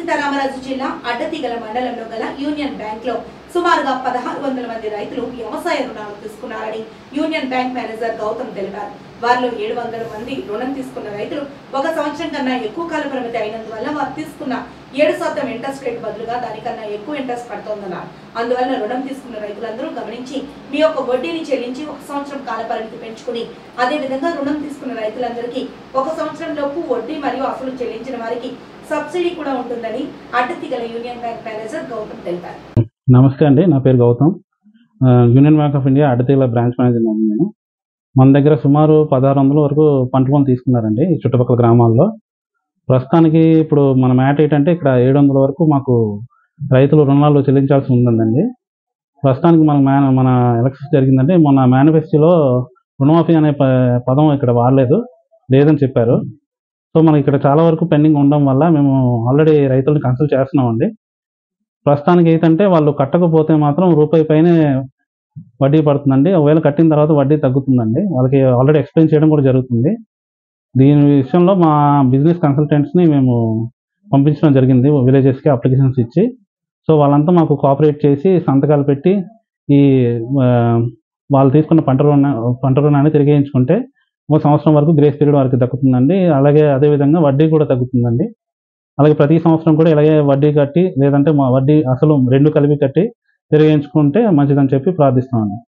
సీతారామరాజు జిల్లా అడ్డతీగల మండలంలో గల యూనియన్ బ్యాంక్ లో సుమారుగా పదహారు వందల మంది రైతులు వ్యవసాయ రుణాలు తీసుకున్నారని యూనియన్ బ్యాంక్ మేనేజర్ గౌతమ్ తెలిపారు వారిలో ఏడు వందల మంది రుణం తీసుకున్న రైతులు ఒక సంవత్సరం కన్నా ఎక్కువ కాల పరిమితి అయినందువల్ల వారు తీసుకున్న ఏడు శాతం ఇంట్రెస్ట్ రేట్ బదులుగా దానికన్నా ఎక్కువ ఇంట్రెస్ట్ పడుతోందన్నారు అందువల్ల రుణం తీసుకున్న రైతులందరూ గమనించి మీ యొక్క వడ్డీని చెల్లించి ఒక సంవత్సరం కాల పరిమితి పెంచుకుని అదే విధంగా రుణం తీసుకున్న రైతులందరికీ ఒక సంవత్సరం లోపు వడ్డీ మరియు అసలు చెల్లించిన వారికి సబ్సిడీ కూడా ఉంటుందని Addateegala Union Bank manager Gautam తెలిపారు నమస్తే అండి నా పేరు గౌతమ్ ఆ, Union Bank of India Addateegala branch manager అండి నేను మన దగ్గర సుమారు పదహారు వందల వరకు పంట లోన్ తీసుకున్నారండి ఈ చుట్టుపక్కల గ్రామాల్లో ప్రస్తుతానికి ఇప్పుడు మన మ్యాట్ ఏంటంటే ఇక్కడ ఏడు వందల వరకు మాకు రైతులు రుణాలు చెల్లించాల్సి ఉందండి ప్రస్తుతానికి మన మ్యా మన ఎలక్షన్ జరిగిందంటే మొన్న మేనిఫెస్టోలో రుణమాఫీ అనే ప- పదం ఇక్కడ వాడలేదు లేదని చెప్పారు సో మనకి ఇక్కడ చాలా వరకు పెండింగ్ ఉండడం వల్ల మేము ఆల్రెడీ రైతులను కన్సల్ట్ చేస్తున్నామండి ప్రస్తుతానికి ఏంటంటే వాళ్ళు కట్టకపోతే మాత్రం రూపాయి పైనే వడ్డీ పడుతుందండి ఒకవేళ కట్టిన తర్వాత వడ్డీ తగ్గుతుందండి వాళ్ళకి ఆల్రెడీ ఎక్స్ప్లెయిన్ చేయడం కూడా జరుగుతుంది దీని విషయంలో మా బిజినెస్ కన్సల్టెంట్స్ని మేము పంపించడం జరిగింది విలేజెస్కి అప్లికేషన్స్ ఇచ్చి సో వాళ్ళంతా మాకు కోఆపరేట్ చేసి సంతకాలు పెట్టి ఈ ఆ, వాళ్ళు తీసుకున్న పంట రుణ పంట రుణాన్ని తిరిగేయించుకుంటే ఒక సంవత్సరం వరకు గ్రేస్ పీరియడ్ వారికి దక్కుతుందండి అలాగే అదేవిధంగా వడ్డీ కూడా తగ్గుతుందండి అలాగే ప్రతి సంవత్సరం కూడా ఇలాగే వడ్డీ కట్టి లేదంటే మా వడ్డీ అసలు రెండు కలిపి కట్టి తిరిగించుకుంటే మంచిదని చెప్పి ప్రార్థిస్తున్నాను